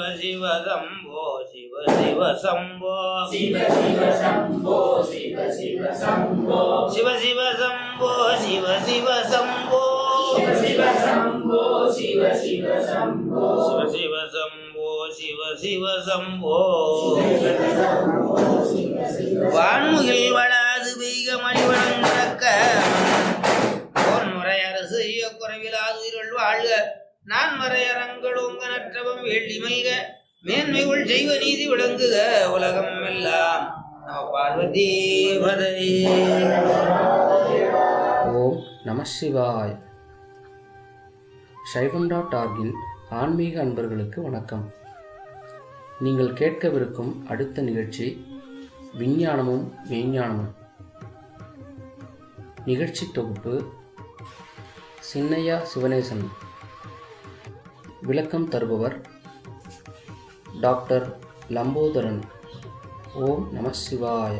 சிவ சம்போ சிவ சிவ சம்போ சிவ சிவ சம்போ சிவ சிவ சம்போ சிவ சிவ சம்போ சிவ சிவ சம்போ சிவ சிவ சம்போ சிவ சிவ சம்போ சிவ சிவ சம்போ சிவ சிவ சம்போ வான்முகில் வளாது பெய்க மணிவனம் கிடக்க பொன்முறை அரசு செய்ய குறைவிலாது இருள் வாழ்க நான் மறையரங்கள் உங்க நற்றவம் வேள்வி மல்க மேன்மைகள் செய்வ நீதி விளங்குக உலகம் எல்லாம் நம பார்வதி பதவி ஓம் நம சிவாய் சைவம் டாட் ஆர்கின் ஆன்மீக அன்பர்களுக்கு வணக்கம் நீங்கள் கேட்கவிருக்கும் அடுத்த நிகழ்ச்சி விஞ்ஞானமும் மெய்ஞானமும் நிகழ்ச்சி தொகுப்பு சின்னையா சிவனேசன் விளக்கம் தருபவர் டாக்டர் லம்போதரன் ஓம் நம சிவாய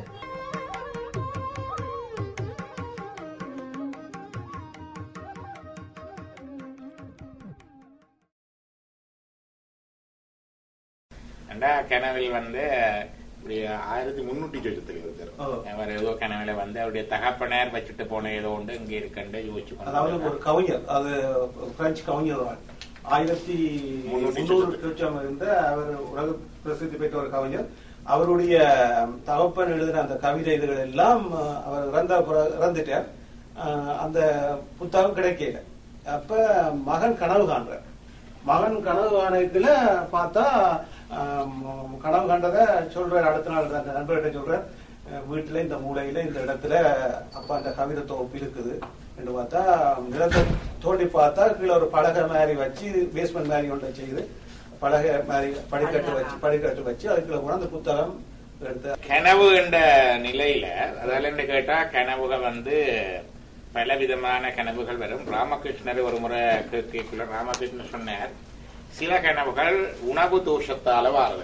ஏண்டா கனவில் வந்து இப்படி ஆயிரத்தி முன்னூத்தி சொச்சத்துல ஒருத்தர் அவர் ஏதோ கனவுல வந்து அவருடைய தகப்பனார் வச்சுட்டு போன ஏதோ ஒன்று இங்க இருக்கண்டு யோசிச்சு அதாவது கொண்டு ஒரு கவிஞர் அது பிரெஞ்சு கவிஞர் தான் ஆயிரத்தி முன்னூத்தி முன்னூறு சொச்சம் இருந்த அவர் உலக பிரசித்தி பெற்ற ஒரு கவிஞர் அவருடைய தகப்பன் எழுதின அந்த கவிதை இதுகள் எல்லாம் அஹ், அவர் இறந்த பிறகு- இறந்துட்டார் அஹ், அந்த புத்தகம் கிடைக்கல அப்ப மகன் கனவு காண்றார் மகன் கனவு காணத்துல பார்த்தா ஆம், கனவு கண்டதை சொல்றார் அடுத்த நாள் அந்த நண்பர்கிட்ட சொல்றார் அஹ், வீட்டுல இந்த மூலையில இந்த இடத்துல அப்பா அந்த கவிதை தொகுப்பு இருக்குது என்று பார்த்தா நிலத்தை தோண்டி பார்த்தா கீழே ஒரு பலகை மாதிரி வச்சு பேஸ்மெண்ட் மாதிரி ஒன்றை செய்து பலகை மாதிரி படிக்கட்டு வச்சு படிக்கட்டு வச்சு அதுக்குள்ள கூட அந்த புத்தகம் எடுத்து கனவு என்ற நிலையில அதில் என்ன கேட்டா கனவுகள் வந்து பலவிதமான கனவுகள் வரும் ராமகிருஷ்ணர் ஒரு முறை கேட்கல ராமகிருஷ்ணர் சொன்னார் சில கனவுகள் உணவு தோஷத்தால வாருது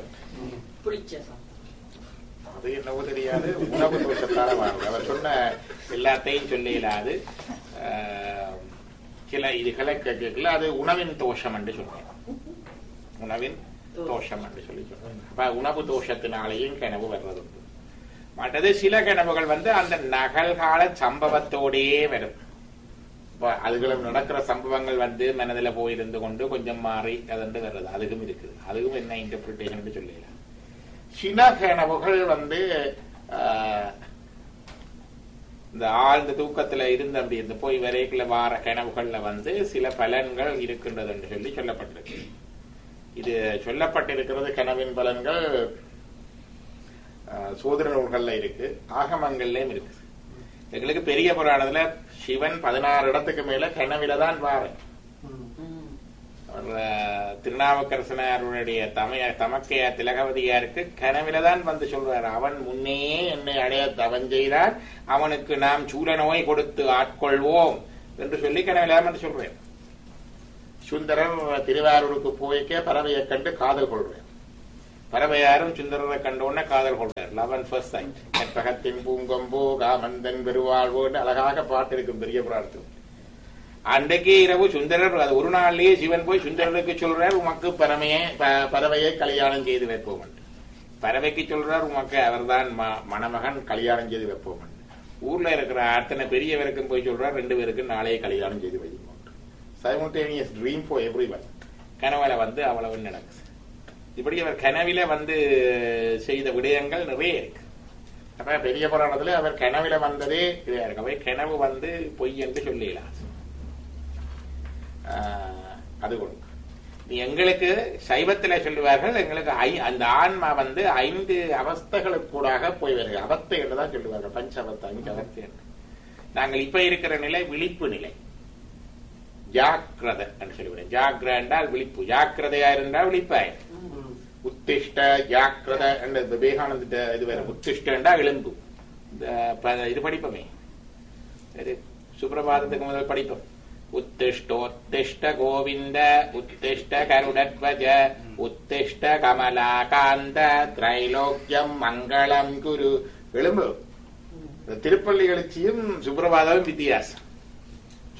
அது என்னவோ தெரியாது உணவு தோஷத்தால வாருது அவர் சொன்ன எல்லாத்தையும் சொல்ல இயலாது ஆஹ், சில இதுகளை கேட்கல அது உணவின் தோஷம் என்று சொன்னேன் உணவின் தோஷம் என்று சொல்லி சொல்றேன் அப்ப உணவு தோஷத்தினாலேயும் கனவு வர்றது உண்டு மற்றது சில கனவுகள் வந்து அந்த நகல்கால சம்பவத்தோடையே வரும் இப்ப அதுகளும் நடக்கிற சம்பவங்கள் வந்து மனதுல போயிருந்து கொண்டு கொஞ்சம் மாறி அதண்டு வர்றது அதுக்கும் இருக்குது அதுக்கும் என்ன இன்டர்பிரிட்டேஷன் சொல்லலாம் சில கனவுகள் வந்து ஆஹ், இந்த ஆழ்ந்த தூக்கத்துல இருந்து அப்படி இந்த போய் வரைக்குள்ள வார கனவுகள்ல வந்து சில பலன்கள் இருக்கின்றது என்று சொல்லி சொல்லப்பட்டிருக்கு இது சொல்லப்பட்டிருக்கிறது கனவின் பலன்கள் ஆஹ், சோதர நூல்கள்ல இருக்கு ஆகமங்கள்லயும் இருக்கு எங்களுக்கு பெரிய புராணத்துல சிவன் பதினாறு இடத்துக்கு மேல கனவில தான் வாரேன் அவர், ஆஹ், திருநாவுக்கரசனாருடைய தமைய தமக்கையா திலகவதியாருக்கு கனவில தான் வந்து சொல்றார் அவன் முன்னே என்னை அடைய தவன் செய்தார் அவனுக்கு நாம் சூர நோய் கொடுத்து ஆட்கொள்வோம் என்று சொல்லி கனவில தான் வந்து சொல்றேன் சுந்தரர் திருவாரூருக்கு போய்க்க பறவையை கண்டு காதல் கொள்றேன் பறவையாரும் சுந்தரரை கண்ட உடனே காதல் கொள்றார் லவன் ஃபர்ஸ்ட் சைட் கற்பகத்தின் பூங்கொம்போ காமந்தன் பெருவாழ்வோன்னு அழகாக பாட்டு இருக்கும் பெரிய புராணத்தில் அன்றைக்கு இரவு சுந்தரர் அது ஒரு நாள்லயே சிவன் போய் சுந்தரருக்கு சொல்றார் உமக்கு பறமையை ப- பறவையை கல்யாணம் செய்து வைப்போம் என்று. பறவைக்கு சொல்றார் உமக்கு அவர்தான் ம- மணமகன் கல்யாணம் செய்து வைப்போம் என்று. ஊர்ல இருக்கிற அத்தனை பெரியவருக்கும் போய் சொல்றார் ரெண்டு பேருக்கும் நாளையே கல்யாணம் செய்து வைப்போம் simultaneous dream for everyone கனவுல வந்து அவ்வளவு நடக்குது இப்படி அவர் கனவில வந்து செய்த விடயங்கள் நிறைய இருக்கு அப்ப பெரிய புராணத்துல அவர் கனவில வந்ததே இதா இருக்கு அவை கனவு வந்து பொய் என்று சொல்லிடலாம் ஆஹ், அது ஒன்று நீ எங்களுக்கு சைவத்துல சொல்லுவார்கள் எங்களுக்கு ஐ- அந்த ஆன்மா வந்து ஐந்து அவஸ்தைகளுக்கூடாக போய் வருகிறது அவஸ்தை என்றுதான் சொல்லுவார்கள் பஞ்ச அவஸ்தை அஞ்சு அவஸ்தை என்று நாங்கள் இப்ப இருக்கிற நிலை விழிப்பு நிலை ஜாக்கிரதை என்று சொல்லுவேன் ஜாக்கிர என்றால் விழிப்பு ஜாக்கிரதையா இருந்தால் விழிப்பாய் உத்திஷ்ட ஜாக்கிரத என்ற இந்த விவேகானந்த இது வேற உத்திஷ்ட என்றால் எலும்பு இந்த ப- இது படிப்போமே சரி சுப்பிரபாதத்துக்கு முதல் படிப்போம் உத்திஷ்டோத்திஷ்ட கோவிந்த உத்திஷ்ட கருடத்வஜ உத்திஷ்ட கமலாகாந்த திரைலோக்கியம் மங்களம் குரு எலும்பு இந்த திருப்பள்ளி எழுச்சியும் சுப்பிரபாதமும் வித்தியாசம்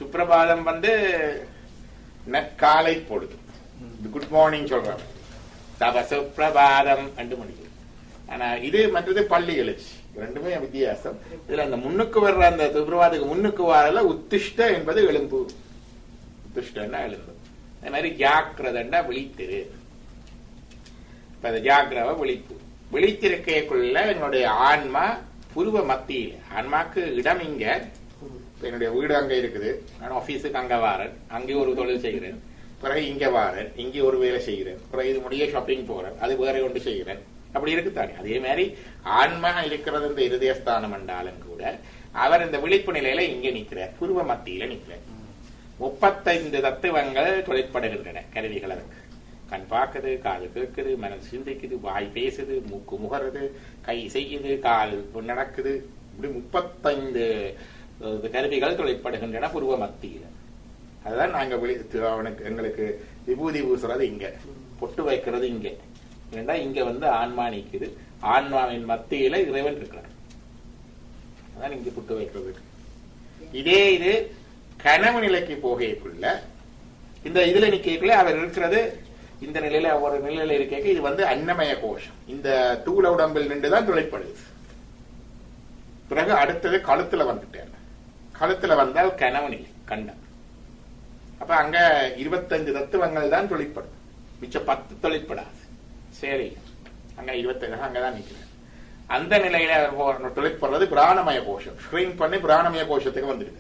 சுப்பிரபாதம் வந்து நற்காலை பொழுது குட் மார்னிங் சொல்றாங்க தபசு பிரபாதம் என்று முடியும் ஆனா இது மற்றது பள்ளி எழுச்சி ரெண்டுமே வித்தியாசம் இதுல அந்த முன்னுக்கு வர்ற அந்த சுப்ரபாதத்துக்கு முன்னுக்கு வரல உத்திஷ்ட என்பது எலும்பு உத்திஷ்டன்னா எலும்பு அதே மாதிரி ஜாக்கிரதண்டா விழித்திரு இப்ப இந்த ஜாக்கிரவ விழிப்பு விழித்திருக்கைக்குள்ள என்னுடைய ஆன்மா புருவ மத்தியில ஆன்மாக்கு இடம் இங்க இப்ப என்னுடைய வீடு அங்க இருக்குது நான் ஆபீஸுக்கு அங்க வாரேன் அங்கே ஒரு தொழில் செய்கிறேன் பிறகு இங்க வாரேன் இங்கே ஒரு வேலை செய்கிறேன் பிறகு இது முடிய ஷாப்பிங் போறேன் அது வேற ஒன்று செய்கிறேன் அப்படி இருக்குத்தானே அதே மாதிரி ஆன்மா இருக்கிறது இந்த இருதயஸ்தானம் என்றாலும் கூட அவர் இந்த விழிப்பு நிலையில இங்க நிற்கிறார் புருவ மத்தியில நிற்கிறார் முப்பத்தைந்து தத்துவங்கள் தொழிற்படுகின்றன கருவிகள் அதுக்கு கண் பார்க்குது காது கேட்குது மனசு சிந்திக்குது வாய் பேசுது மூக்கு முகருது கை செய்யுது கால் நடக்குது இப்படி முப்பத்தைந்து அஹ், கருவிகள் தொழிற்படுகின்றன புருவ மத்தியில அதுதான் நாங்க விழி தி- அவனுக்கு எங்களுக்கு விபூதி பூசுறது இங்க பொட்டு வைக்கிறது இங்க ஏண்டா இங்க வந்து ஆன்மா நிக்குது ஆன்மாவின் மத்தியில இறைவன் இருக்கிறார் அதான் இங்க பொட்டு வைக்கிறது இதே இது கனவு நிலைக்கு போகைக்குள்ள இந்த இதுல நிக்கக்குள்ள அவர் இருக்கிறது இந்த நிலையில ஒரு நிலையில இருக்க இது வந்து அன்னமய கோஷம் இந்த தூள உடம்பில் நின்றுதான் தொழிற்படுது பிறகு அடுத்தது கழுத்துல வந்துட்டார் கழுத்துல வந்தால் கனவு நிலை கண்டம் அப்ப அங்க இருபத்தஞ்சு தத்துவங்கள் தான் தொழிற்படும் மிச்சம் பத்து தொழிற்படாது சரி அங்க இருபத்தஞ்சு அங்கதான் நிக்கிறேன் அந்த நிலையில போ- தொழிற்படுறது பிராணமய கோஷம் ஸ்கிரீன் பண்ணி பிராணமய கோஷத்துக்கு வந்துடுது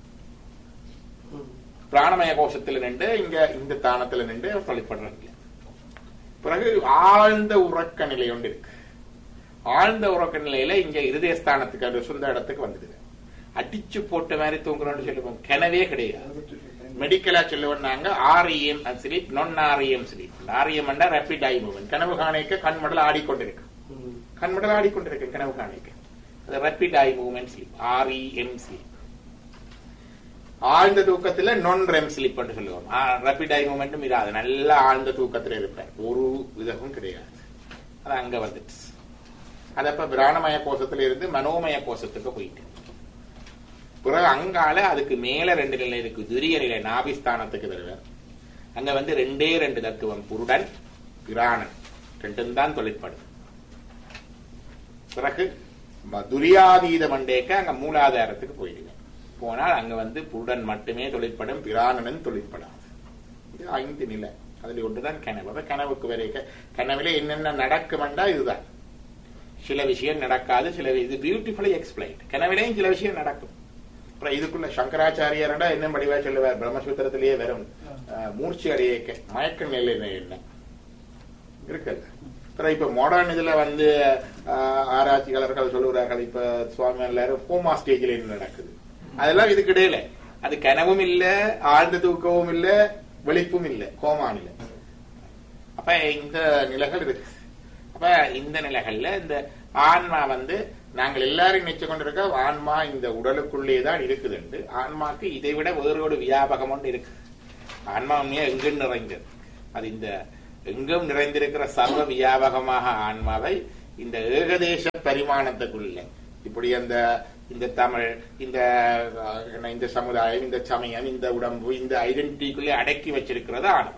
பிராணமய கோஷத்துல நின்று இங்க இந்த தானத்துல நின்று தொழிற்படுறது பிறகு ஆழ்ந்த உறக்க நிலை ஒன்று இருக்கு ஆழ்ந்த உறக்க நிலையில இங்க இருதயஸ்தானத்துக்கு அந்த சொந்த இடத்துக்கு வந்துடுது அடிச்சு போட்ட மாதிரி தூங்குறோம்னு சொல்லுவோம் கிணவே கிடையாது மெடிக்கலா சொல்லுவாங்க REM sleep non REM sleep REM rapid eye movement கனவு காணிக்க கண்மடல் ஆடிக்கொண்டிருக்கு கண்மடல் ஆடிக்கொண்டிருக்கு கனவு காணிக்க அது rapid eye movement sleep REM sleep ஆழ்ந்த தூக்கத்துல நான் ரெம் ஸ்லீப் சொல்லுவோம் ரேபிட் ஐ மூவ்மெண்ட்டும் இராது நல்ல ஆழ்ந்த தூக்கத்துல இருப்பேன் ஒரு விதமும் கிடையாது அது அங்க வந்துட்டு அது அப்ப பிராணமய கோஷத்துல இருந்து மனோமய கோஷத்துக்கு போயிட்டு பிறகு அங்கால அதுக்கு மேல ரெண்டு நிலை இருக்கு துரிய நிலை நாபிஸ்தானத்துக்கு வருவார் அங்க வந்து ரெண்டே ரெண்டு தத்துவம் புருடன் பிராணன் ரெண்டும் தான் தொழிற்படும் பிறகு ம- துரியாதீத மண்டேக்க அங்க மூலாதாரத்துக்கு போயிடுவேன் போனால் அங்க வந்து புருடன் மட்டுமே தொழிற்படும் பிராணனும் தொழிற்படாது இது ஐந்து நிலை அதுல ஒன்றுதான் கனவு அப்ப கனவுக்கு வரைக்க கனவுல என்னென்ன நடக்குமெண்டா இதுதான் சில விஷயம் நடக்காது சில வி- இது பியூட்டிஃபுல்லி எக்ஸ்பிளைன் கனவிலையும் சில விஷயம் நடக்கும் அப்புறம் இதுக்குள்ள சங்கராச்சாரியரடா என்ன படிவா சொல்லுவார் பிரம்மசூத்திரத்திலேயே வரும் அஹ், மூர்ச்சி அடைய மயக்க நிலை என்ன இருக்குல்ல அப்புறம் இப்ப மாடர்ன் இதுல வந்து அஹ், ஆராய்ச்சியாளர்கள் சொல்லுகிறார்கள் இப்ப சுவாமி எல்லாரும் கோமா ஸ்டேஜ்ல என்ன நடக்குது அதெல்லாம் இதுக்கு இடையில அது கனவும் இல்ல ஆழ்ந்த தூக்கமும் இல்ல வெளிப்பும் இல்ல கோமா நிலை அப்ப இந்த நிலைகள் இருக்கு அப்ப இந்த நிலைகள்ல இந்த ஆன்மா வந்து நாங்கள் எல்லாரும் நினைச்சு கொண்டிருக்க ஆன்மா இந்த உடலுக்குள்ளே தான் இருக்குதுண்டு ஆன்மாக்கு இதை விட வேறு ஒரு வியாபகம் ஒன்று இருக்கு ஆன்மா உண்மையா எங்கும் நிறைந்தது அது இந்த எங்கும் நிறைந்திருக்கிற சர்வ வியாபகமாக ஆன்மாவை இந்த ஏகதேச பரிமாணத்துக்குள்ள இப்படி அந்த இந்த தமிழ் இந்த அஹ், என்ன, இந்த சமுதாயம் இந்த சமயம் இந்த உடம்பு இந்த ஐடென்டிட்டிக்குள்ளே அடக்கி வச்சிருக்கிறது ஆன்மா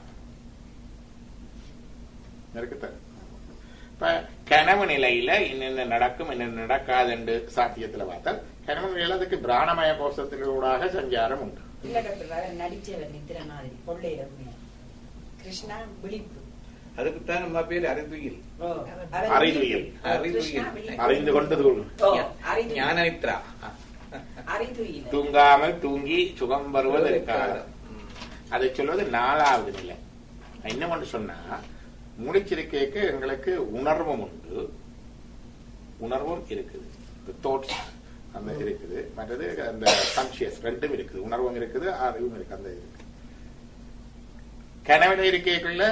இருக்குதான் இப்ப கனவு நிலையில என்னென்ன நடக்கும் என்னென்ன நடக்காது என்று சாத்தியத்துல பார்த்தால் கனவு நிலையில அதுக்கு பிராணமய கோஷத்திலூடாக சஞ்சாரம் உண்டு இல்ல டாக்டர் நடிச்சவர் நித்திர மாதிரி கொள்ளையில உண்மையா கிருஷ்ணா விழிப்பு அதுக்குத்தான் நம்ம பேர் அறிந்துயில் ஓ, அறிதுயில். கிருஷ்ணா விழிப்பு. அறிந்து கொண்டு தூங்கும் ஓ, அறிதுயில். ஞானமித்ரா அறிதுயில். தூங்காமல் தூங்கி சுகம் வருவது இருக்காது அதை சொல்வது நாலாவது நிலை நான் என்ன ஒன்று சொன்னா முடிச்சிருக்கேக்கு எங்களுக்கு உணர்வும் உண்டு உணர்வும் இருக்குது தோட்ஸ் அந்த இருக்குது மற்றது அந்த கான்சியஸ் ரெண்டும் இருக்குது உணர்வும் இருக்குது அறிவும் இருக்கு அந்த இருக்கு கனவுல இருக்கைக்குள்ள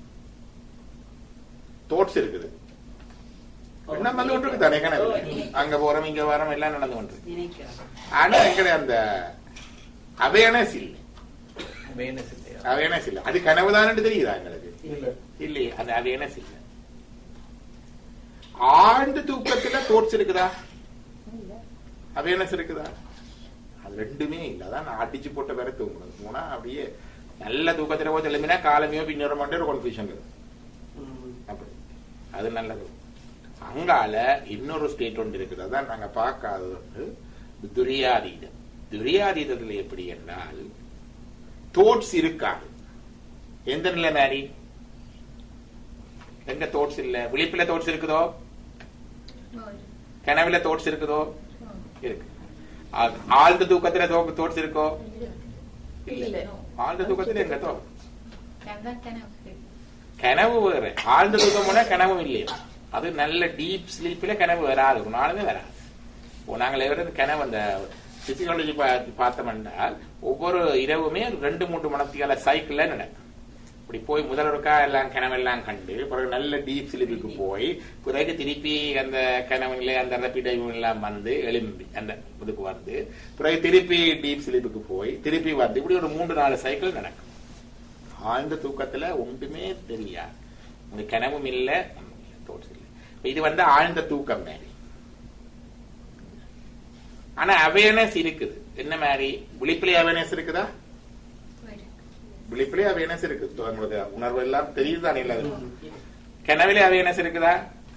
தோட்ஸ் இருக்குது எண்ணம் வந்து கொண்டு இருக்கு தானே கனவு அங்க போறோம் இங்க வரோம் எல்லாம் நடந்து கொண்டு இருக்கு. நினைக்கிறேன் ஆனா எங்கட அந்த அவேர்னஸ் இல்லை awareness இல்லையா? அவேர்னஸ் இல்லை அது கனவுதான்னு தெரியுதா எங்களுக்கு இல்ல. இல்லையே அது அவேர்னஸ் இல்லை ஆழ்ந்த தூக்கத்துல தோட்ஸ் இருக்குதா அவேர்னஸ் இருக்குதா அது ரெண்டுமே இல்ல அதான் நான் அடிச்சு போட்ட வேற தூங்குறது போனா அப்படியே நல்ல தூக்கத்துல போய் எழுமினா காலமையோ பின்னோர மட்டும் ஒரு கன்ஃபியூஷன் இருக்கு ம். அது நல்லது அங்கால இன்னொரு ஸ்டேட் ஒன்று இருக்குது அதான் நாங்க பார்க்காதது வந்து துரியாதீதம் துரியாதீதத்துல எப்படி என்றால் தோட்ஸ் இருக்காது எந்த நிலை மாதிரி எங்க தோட்ஸ் இல்ல விழிப்புல தோட்ஸ் இருக்குதோ கனவுல தோட்ஸ் இருக்குதோ இருக்கு ஆ- ஆழ்ந்த தூக்கத்துல தோட்ஸ் இருக்கோ இல்ல ஆழ்ந்த தூக்கத்துல எங்க தோ கனவு வேற ஆழ்ந்த தூக்கம் போனா கனவும் இல்லையா அது நல்ல டீப் ஸ்லீப்ல கனவு வராது ஒரு நாளுமே வராது ஓ, நாங்கள் எவரும் கனவு அந்த பிசிகாலஜி பார்த்தோம்னா ஒவ்வொரு இரவுமே ரெண்டு மூன்று மணத்தியால சைக்கிள்ல நடக்கும் இப்படி போய் முதல் ஒருக்கா எல்லாம் கனவெல்லாம் கண்டு பிறகு நல்ல டீப் ஸ்லீப்புக்கு போய் பிறகு திருப்பி அந்த கனவுல அந்த ரப்பிட் எல்லாம் வந்து எழும்பி அந்த இதுக்கு வந்து பிறகு திருப்பி டீப் ஸ்லீப்புக்கு போய் திருப்பி வந்து இப்படி ஒரு மூன்று நாலு சைக்கிள் நடக்கும் ஆழ்ந்த தூக்கத்துல ஒன்றுமே தெரியாது இந்த கனவும் இல்ல ஒண்ணும் இல்ல, thoughts இல்ல. இப்ப இது வந்து ஆழ்ந்த தூக்கம் மாதிரி ஆனா அவேர்னஸ் இருக்குது என்ன மாதிரி விழிப்புலே அவேர்னஸ் இருக்குதா விழிப்புலே அவேர்னஸ் இருக்கு தோ- உங்களுக்கு உணர்வு எல்லாம் தெரியுதுதானே இல்ல அது? கனவிலே அவேர்னஸ் இருக்குதா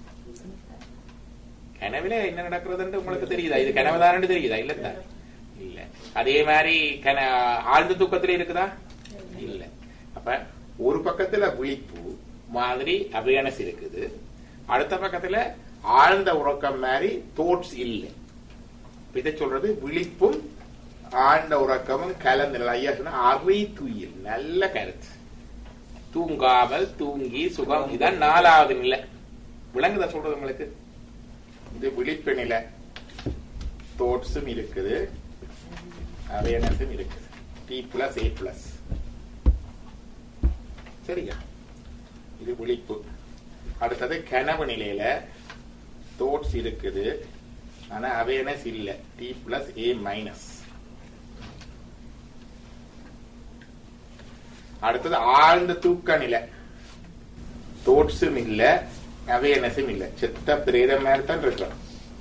கனவிலே என்ன நடக்கிறதுன்னு உங்களுக்கு தெரியுதா இது கனவுதானு தெரியுதா இல்ல இல்ல அதே மாதிரி கன ஆழ்ந்த தூக்கத்துல இருக்குதா இல்ல அப்ப ஒரு பக்கத்துல விழிப்பு மாதிரி அவேர்னஸ் இருக்குது அடுத்த பக்கத்துல ஆழ்ந்த உறக்கம் மாதிரி தோட்ஸ் இல்லை இப்ப இதை சொல்றது விழிப்பும் ஆழ்ந்த உறக்கமும் கலந்து ஐயா சொன்ன அவை துயில் நல்ல கருத்து தூங்காமல் தூங்கி சுகம் இதான் நாலாவது நிலை விளங்குதா சொல்றது உங்களுக்கு இது விழிப்பு நிலை தோட்ஸும் இருக்குது அவேர்னஸும் இருக்குது டி பிளஸ் ஏ பிளஸ் சரியா இது விழிப்பு அடுத்தது கனவு நிலையில தோட்ஸ் இருக்குது ஆனா அவேர்னஸ் இல்ல டி பிளஸ் ஏ மைனஸ் அடுத்தது ஆழ்ந்த தூக்க நிலை தோட்ஸும் இல்ல அவேர்னஸும் இல்ல செத்த பிரேத மாதிரி தான் இருக்கிறோம்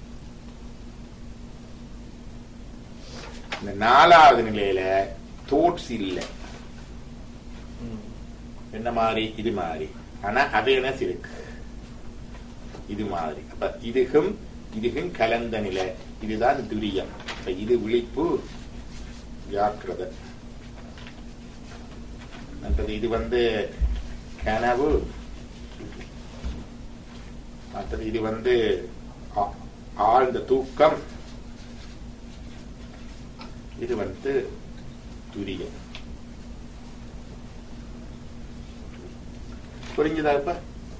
இந்த நாலாவது நிலையில தோட்ஸ் இல்ல என்ன மாதிரி இது மாதிரி ஆனா அவேர்னஸ் இருக்கு இது மாதிரி அப்ப இதுகும் இதுகும் கலந்த நிலை இதுதான் துரியம் அப்ப இது விழிப்பு ஜாக்கிரத அடுத்தது இது வந்து கனவு அடுத்தது இது வந்து ஆ- ஆழ்ந்த தூக்கம் இது வந்து துரியம் புரிஞ்சுதா இப்ப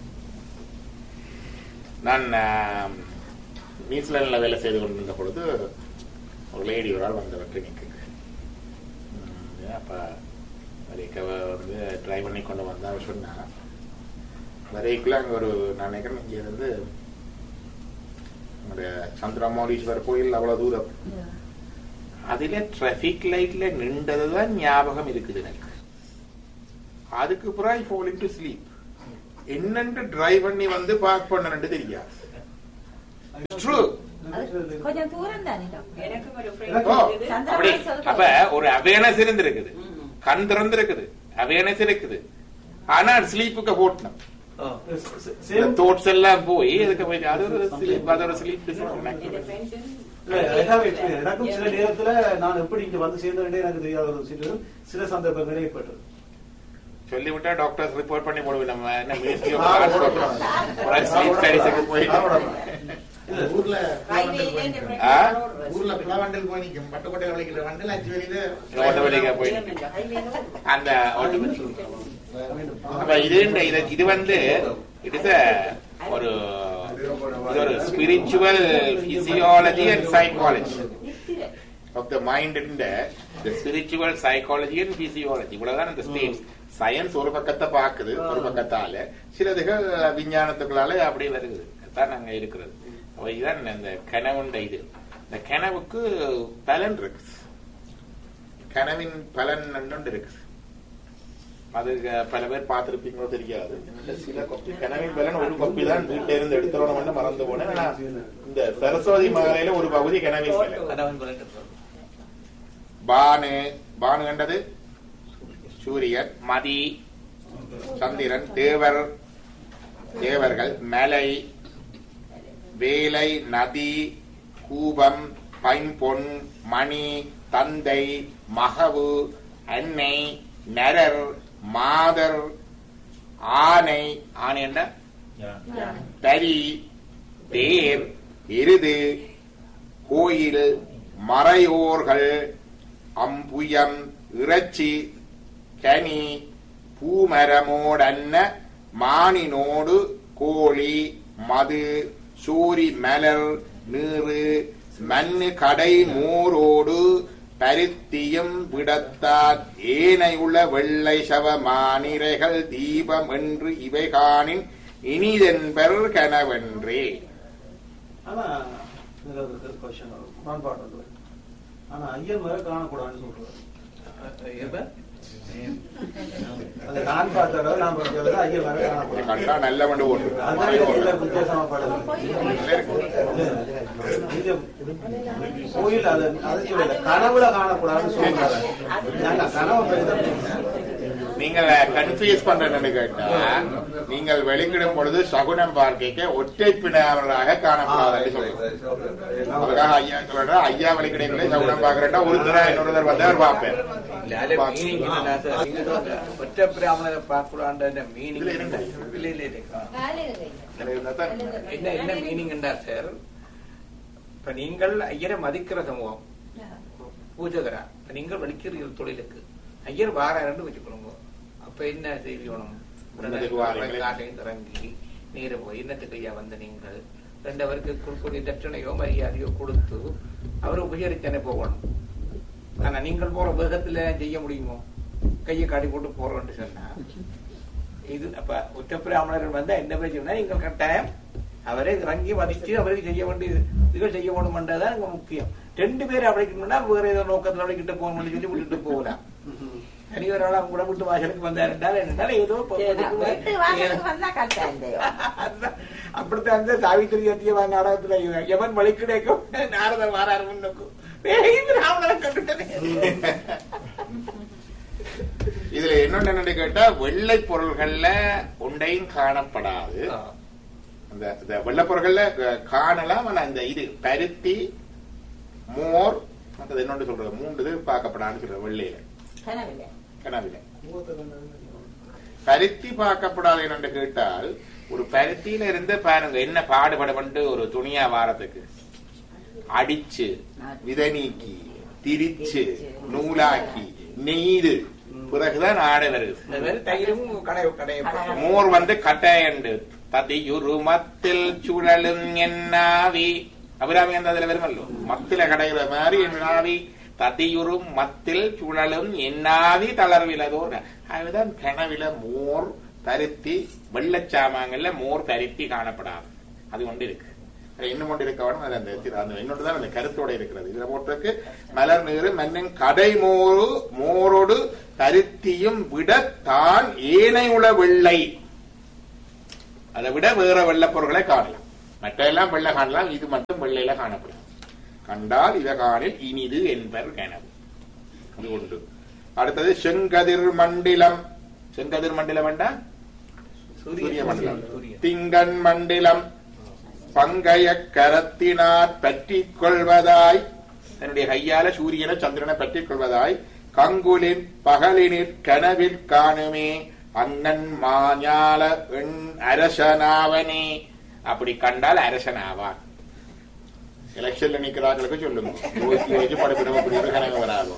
நான் ஆம், நியூசிலாந்துல வேலை செய்து கொண்டிருந்த பொழுது ஒரு லேடி ஒரு ஆள் வந்தவர் கிளினிக்கு அப்ப வரைக்க வந்து ட்ரை பண்ணி கொண்டு வந்தா அவ சொன்னா வரைக்குள்ள அங்க ஒரு நான் நினைக்கிறேன் இங்க இருந்து நம்முடைய சந்திரமௌலீஸ்வரர் கோயில் அவ்வளவு தூரம் அதுல டிராபிக் லைட்ல நின்றதுதான் ஞாபகம் இருக்குது எனக்கு அதுக்கு பிறகு fall into sleep என்னன்னு டிரைவ் பண்ணி வந்து பார்க் பண்ணனு தெரியாது True. கொஞ்சம் தூரம் தானே டாக்டர் எனக்கு ஒரு ஓ, friend அப்படி இருக்குது. அப்ப ஒரு அவேர்னஸ் இருந்திருக்குது ம். கண் திறந்திருக்குது அவேர்னஸ் இருக்குது ஆனா ஸ்லீப்புக்கு போட்டணும் சேம் தோட்ஸ் எல்லாம் போய் அதுக்கு போய் அது ஒரு ஸ்லீப் அது ஒரு ஸ்லீப் இந்த friend இல்ல, I have experience. எனக்கும் சில நேரத்துல நான் எப்படி இங்க வந்து சேர்ந்தேன் எனக்கு தெரியாத ஒரு சில சில சந்தர்ப்பங்களே ஏற்பட்டது சொல்லிவிட்டா டாக்டர்ஸ் ரிப்போர்ட் பண்ணி போடுவோம் நம்ம என்ன மினிஸ்ட்ரி ஆ, ஆஃப் போடுறோம். ஒரு ஸ்லீப் ஸ்டடிஸுக்கு போயிட்டு இல்ல, ஊர்ல highwayல இந்த friend ஆ? ஓடுறது. ஊர்ல பிளவண்டல் போய் நிக்கும் பட்டுக்கோட்டை வளைக்கிற வண்டில் அஞ்சு வெளியில ஓட்டவழிக்கா போய் இந்த highwayல ஓடுறது. அந்த ஆட்டோமேட்டிக் அப்ப இது இது இது வந்து இட் இஸ் ஒரு இது ஒரு ஸ்பிரிச்சுவல் பிசியாலஜி அண்ட் சைக்காலஜி நித்திரை. ஆஃப் த மைண்ட் இந்த ஸ்பிரிச்சுவல் சைக்காலஜி அண்ட் பிசியாலஜி இவ்வளவுதான் இந்த ஸ்டேட்ஸ் சயின்ஸ் ஒரு பக்கத்தை பாக்குது ஒரு பக்கத்தால சிலதுகள் விஞ்ஞானத்துக்குள்ளால அப்படியே வருது தான் நாங்க இருக்கிறது அப்ப இதுதான் இந்த கனவுண்ட இது இந்த கனவுக்கு பலன் இருக்கு கனவின் பலன் ஒன்று இருக்கு அது அஹ், பல பேர் பார்த்திருப்பீங்களோ தெரியாது சில கொப்பி கனவின் பலன் ஒரு கொப்பி தான் வீட்டில இருந்து எடுத்துறோம் மறந்து போனேன் ஆனா, இந்த சரஸ்வதி மகளில ஒரு பகுதி கனவின் பலன் பானு பானு கண்டது சூரியன் மதி சந்திரன் தேவர் தேவர்கள் மலை வேலை நதி கூபம் பைம்பொன் மணி தந்தை மகவு அன்னை நரர் மாதர் ஆனை ஆனை என்ன தரி தேர் எருது கோயில் மறையோர்கள் அம்புயம் இறைச்சி கனி பூமரமோடன்ன மானினோடு கோழி மது சூரி மலர் நீறு மண்ணு கடை மோரோடு பருத்தியும் விடத்தார் ஏனையுள்ள வெள்ளை சவ மானிரைகள் தீபம் என்று இவை காணின் இனிதென்பர் கனவென்றே ஆனா இதுல ஒரு கொஸ்டின் முரண்பாடு வந்து ஆனா ஐயர் வரை காணக்கூடாதுன்னு சொல்றாரு அது நான் பார்த்தத நான் பார்த்தத ஐயர் வரை காணக்கூடாது கண்டா நல்ல வண்டு ஓட்டு அதான் இதுல வித்தியாசமா படுது இது கோயில் அது அது சொல்லல கனவுல காணக்கூடாதுன்னு சொல்றாரு நாங்க கனவு பெரிதான் நீங்கள் கன்ஃபியூஸ் பண்றேன்னு கேட்டா நீங்கள் வெளிக்கிடும் பொழுது சகுனம் பார்க்க ஒற்றை பிணவர்களாக காணப்படாதுன்னு சொல்றோம் அதுக்காக ஐயா சொல்ற ஐயா வெளிக்கிடையில சகுனம் பாக்குறேன்னா ஒருத்தர் இன்னொருத்தர் வந்து அவர் பார்ப்பேன் ஒற்ற பிராமணரை பார்க்கலான்ற மீனிங் இதுல என்ன? இல்ல இல்ல இல்ல இதுல இருந்தா தான் என்ன என்ன மீனிங் சார் இப்ப நீங்கள் ஐயரை மதிக்கிற சமூகம் பூஜகரா இப்ப நீங்கள் வலிக்கிறீர்கள் தொழிலுக்கு ஐயர் வாராருன்னு வச்சுக்கணுங்க அப்ப என்ன செய்யணும் உன்னதுக்கு வாரீங்களே. காலையில் இறங்கி நீரை போய் இன்னத்துக்கு ஐயா வந்த நீங்கள் ரெண்டு அவருக்கு கொடுக்கக்கூடிய தட்சணையோ மரியாதையோ கொடுத்து அவரை உபசரித்தனே போகணும் ஆனா நீங்கள் போற வேகத்துல செய்ய முடியுமோ கையை காட்டி போட்டு போறோம்னு சொன்னா இது அப்ப உச்சப்பிராமணர்கள் வந்தா என்ன பிரச்சனை நீங்கள் கட்டாயம் அவரை இறங்கி மதிச்சு அவருக்கு செய்ய வேண்டிய இதுகள் செய்ய வேணும்ன்றதான் இங்க முக்கியம் ரெண்டு பேரும் அழைக்கணும்னா வேற ஏதோ நோக்கத்துல அழைக்கிட்டு போகணும்னு சொல்லி விட்டுட்டு போகலாம் தனி ஒரு ஆள் அவங்க கூட விட்டு வாசலுக்கு வந்தாருன்றால் என்னன்னா ஏதோ பொ- வீட்டு வாசலுக்கு வந்தா கட்டாயம் அதுதான். அப்படித்தான் அந்த சாவித்திரி சத்தியமா நாடகத்துல இவன் எவன் வழி கிடைக்கும் நாரத வாராரு முன்னுக்கும் ராவணனை கண்டுட்டனே இதுல என்னொன்னு என்னன்னு கேட்டா வெள்ளை பொருள்கள்ல ஒன்றையும் காணப்படாது அந்த இந்த வெள்ளை பொருள்கள்ல அஹ், காணலாம் ஆனா இந்த இது பருத்தி மோர் மற்றது என்னொன்று சொல்றது மூன்று இது பார்க்கப்படாதுன்னு சொல்றது வெள்ளையில கனவில்லை கனவில பருத்தி பார்க்கப்படாது என்னன்னு கேட்டால் ஒரு பருத்தியில இருந்து பாருங்க என்ன பாடுபடப்பட்டு ஒரு துணியா வாரத்துக்கு அடிச்சு விதை நீக்கி திரிச்சு நூலாக்கி நெய்து பிறகுதான் ஆடை வருது இந்த மாதிரி தயிரும் கடை கடைய மோர் வந்து கட்டையண்டு ததியுருமத்தில் சுழலும் என்னாவி அபிராமி அந்த அதுல வருமல்லோ மத்தில கடைகிற மாதிரி என்னாவி ததியுறும் மத்தில் சுழலும் என்னாவி தளர்விலதோ அதுதான் கனவில மோர் பருத்தி வெள்ளச்சாமாங்கல்ல மோர் பருத்தி காணப்படாது அது கொண்டு இருக்கு அது இன்னும் கொண்டு இருக்க வேணும் அது அந்த தி- அந்த இன்னொன்று தான் அந்த கருத்தோட இருக்கிறது இதுல போட்டிருக்கு மலர் நீரு மன்னன் கடை மோரு மோரோடு பருத்தியும் விட தான் ஏனை உள வெள்ளை அதை விட வேற வெள்ளை பொருட்களை காணலாம் மற்ற எல்லாம் வெள்ளை காணலாம் இது மட்டும் வெள்ளையில காணப்படும் கண்டால் இத காணில் இனிது என்பர் கனவு அது உண்டு அடுத்தது செங்கதிர் மண்டிலம் செங்கதிர் மண்டிலம் வேண்டா சூரிய மண்டலம் திங்கண் மண்டிலம் பங்கைய கரத்தினார் பற்றிக் கொள்வதாய் தன்னுடைய கையால சூரியனை சந்திரனை பற்றிக் கொள்வதாய் கங்குலின் பகலினிற் கனவில் காணுமே அண்ணன் மாஞால எண் அரசனாவனே அப்படி கண்டால் அரசனாவான் எலெக்ஷன்ல நிக்கிறார்களுக்கு சொல்லுங்க யோசிச்சு யோசிச்சு படுப்பிடம் அப்படின்னு கனவு வராது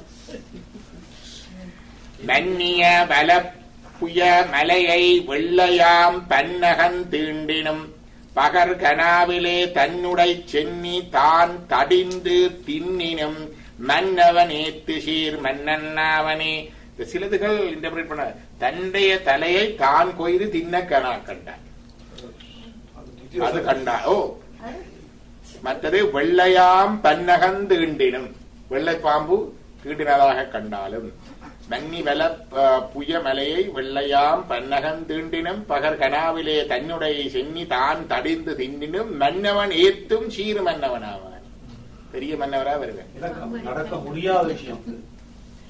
நன்னிய வலப்புய மலையை வெள்ளையாம் பன்னகன் தீண்டினும் பகர் கனாவிலே தன்னுடை சென்னி தான் தடிந்து தின்னினும் மன்னவன் ஏத்து சீர் மன்னன்னாவனே இந்த சிலதுகள் இன்டர்பிரேட் பண்ண தன்னுடைய தலையை தான் கொய்து தின்ன கனா கண்டான் அது கண்டா ஓ மற்றது வெள்ளையாம் பன்னகன் தீண்டினும் வெள்ளை பாம்பு தீண்டினதாக கண்டாலும் நன்னி வல ப- புய மலையை வெள்ளையாம் பன்னகன் தீண்டினும் பகர் கனாவிலே தன்னுடைய சென்னி தான் தடிந்து தின்னினும் மன்னவன் ஏத்தும் சீர் மன்னவனாவான் பெரிய மன்னவரா வருவேன் இதெல்லாம் நடக்க முடியாத விஷயம்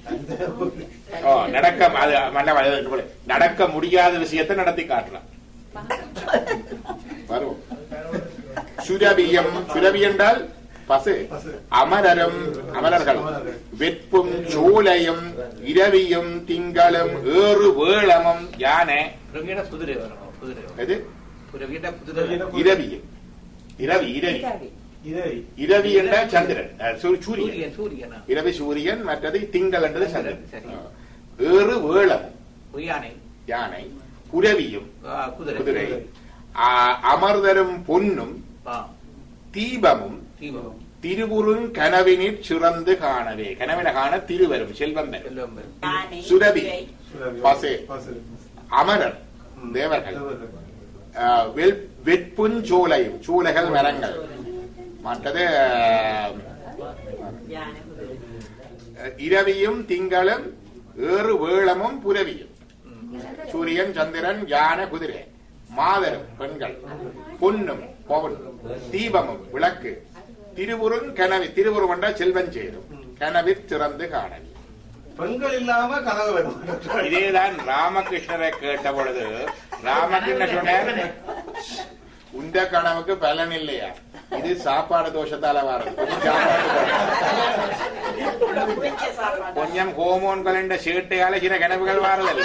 ஓ நடக்க அது மன்னவன் அது போல. நடக்க முடியாத விஷயத்தை நடத்தி காட்டலாம் வரும் சுரபியம் சுரபி என்றால் பசு பசு. அமரரும் அமரர்கள் அமரர்கள். வெப்பும் சோலையும் இரவியும் திங்களும் ஏறு வேளமும் யானை புறவியிட குதிரை வரணும் குதிரை வரும். எது புறவியிட குதிரை வரும். இரவியும் இரவி இரவி இதை இரவி என்றால் சந்திரன் அஹ், சூ- சூரியன் சூரியன் சூரியனா இரவி சூரியன் மற்றது திங்கள் என்றது சந்திரன் சரி. ஆ. ஏறு வேளமும் யானை யானை புரவியும் ஆ, குதிரை குதிரை ஆ, அமர்தரும் பொன்னும் ஆ, தீபமும் தீபம் திருவுருங் கனவினிற் சிறந்து காணவே கனவின காண திருவரும் செல்வம் பெறும் செல்வம் பெறும். யானை, சுரபி சுரபி. பசு பசு. அமரர் ம். தேவர்கள் தேவர்கள். ஆ, வெல்- வெற்புஞ்சோலையும் சூளைகள் மரங்கள் மற்றது ஆ, யானை, குதிரை. இரவியும் திங்களும் ஏறு வேளமும் புரவியும் சூரியன் சந்திரன் யானை குதிரை மாதரும் பெண்கள் பொன்னும் பவுன் தீபமும் விளக்கு திருவுருங் கனவி திருவுருவம் என்றால் செல்வன் சேரும் கனவிற் சிறந்து காணவி பெண்கள் இல்லாம கனவு வரும் இதேதான் ராமகிருஷ்ணரை கேட்ட பொழுது ராமகிருஷ்ணர் சொன்னார் உந்த கனவுக்கு பலன் இல்லையா இது சாப்பாடு தோஷத்தால வரும் கொஞ்சம் சாப்பாடு தோஷம். பிடிச்ச சாப்பாடு. கொஞ்சம் ஹோமோன்கள் சீட்டையால சில கனவுகள் வாரதில்லை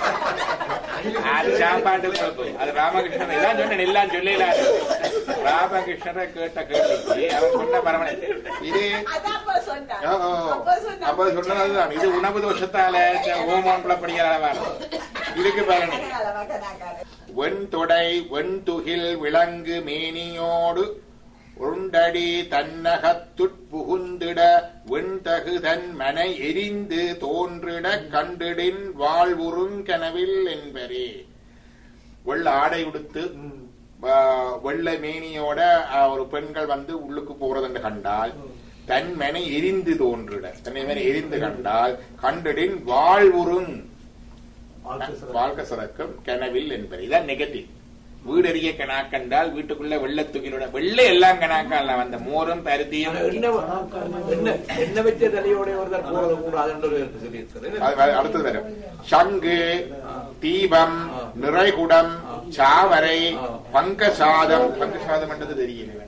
அது சாப்பாட்டு குழப்பு அது ராமகிருஷ்ணன் இதான் சொன்னேன் எல்லாம் சொல்லலாரு ராமகிருஷ்ணரை கேட்ட கேள்விக்கு அவர் சொன்ன பரமனை இது அதான் அப்ப சொன்னான். ஓ, ஓ, ஓ. அப்ப சொன்னான். அப்ப சொன்னது அதுதான் இது உணவு தோஷத்தால ஹோமோன்களை படிக்கிற வரும் இதுக்கு பலன் இல்லை. கனகால மகனாகால. வெண்தொடை வெண்துகில் விளங்கு மேனியோடு உருண்டடி தன்னகத்துட்புகுந்திட வெண்தகு தன் மனை எரிந்து தோன்றிட கண்டிடின் வாழ்வுறுங்கனவில் என்பரே வெள்ள ஆடை உடுத்து ஆ, வெள்ளை மேனியோட ஆ, ஒரு பெண்கள் வந்து உள்ளுக்கு போறதுன்னு கண்டால் தன் மனை எரிந்து தோன்றிட தன்னை மனை எரிந்து கண்டால் கண்டிடின் வாழ்வுறுங் வாழ்க்கை சிறப்பு. வாழ்க்கை சிறக்கும் கனவில் என்பது இதான் நெகட்டிவ் வீடறிய கணா கண்டால் வீட்டுக்குள்ள வெள்ளத்துகிலோட வெள்ளை எல்லாம் கணாக்கால வந்த மோரும் பருத்தியும் ஆனா எண்ணெய் எண்ணெய் எண்ணெய் வச்ச தலையோட ஒருத்தர் போறது கூடாதுன்ற ஒரு சொல்லி இருக்குது அது வ- அடுத்தது வரும் சங்கு தீபம் நிறைகுடம் சாவரை பங்கசாதம் பங்கசாதம் என்றது தெரியல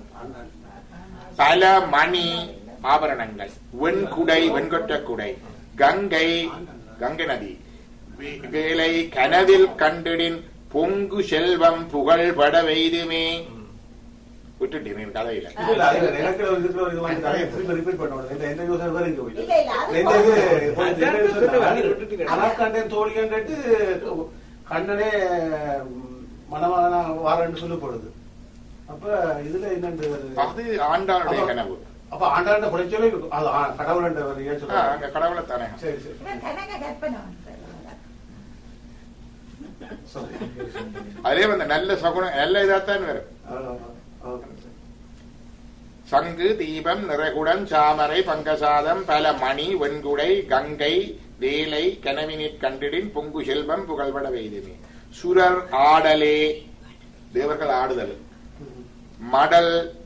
பல மணி ஆபரணங்கள் வெண்குடை வெண்கொற்ற குடை கங்கை கங்கை நதி வே- வேலை கனவில் கண்டிடின் பொங்கு செல்வம் புகழ் பட வெய்துமே விட்டுட்டேன் கதையில இல்ல, இல்ல, அது எனக்கு ஒரு இதுக்குள்ள ஒரு இது வந்து நிறைய திருப்பி repeat பண்ண முடியாது. இந்த interview தான் வேற எங்க போயிட்டு. இல்ல, இல்ல, அது இந்த இது போதும். போய் இந்த அதான் interview சொல்லுங்க, சொன்னா, அது விட்டுட்டு அனாக்கண்டேன் தோழியன் கேட்டு கண்ணனே மனமான வாரன்னு சொல்லப்படுது அப்ப இதுல என்னண்டு அது ஆண்டாளுடைய கனவு அப்ப ஆண்டாண்ட குறைச்சலே இருக்கும் அது ஆ- கடவுளண்ட ஒரு ஏன் ஆ, சொல்றாங்க அங்க கடவுளை தானே சரி சரி இவன் கனக கற்பனை வந்து. சரி அதே வந்து நல்ல சகுனம் நல்ல இதாத்தான் வரும் அவ்வளவுதான். ஓகே. சங்கு தீபம் நிறைகுடம் சாமரை பங்கசாதம் பல மணி வெண்குடை கங்கை வேலை கனவினிற் கண்டிடின் பொங்கு செல்வம் புகழ்பட வெய்துமே சுரர் ஆடலே தேவர்கள் ஆடுதல் மடல்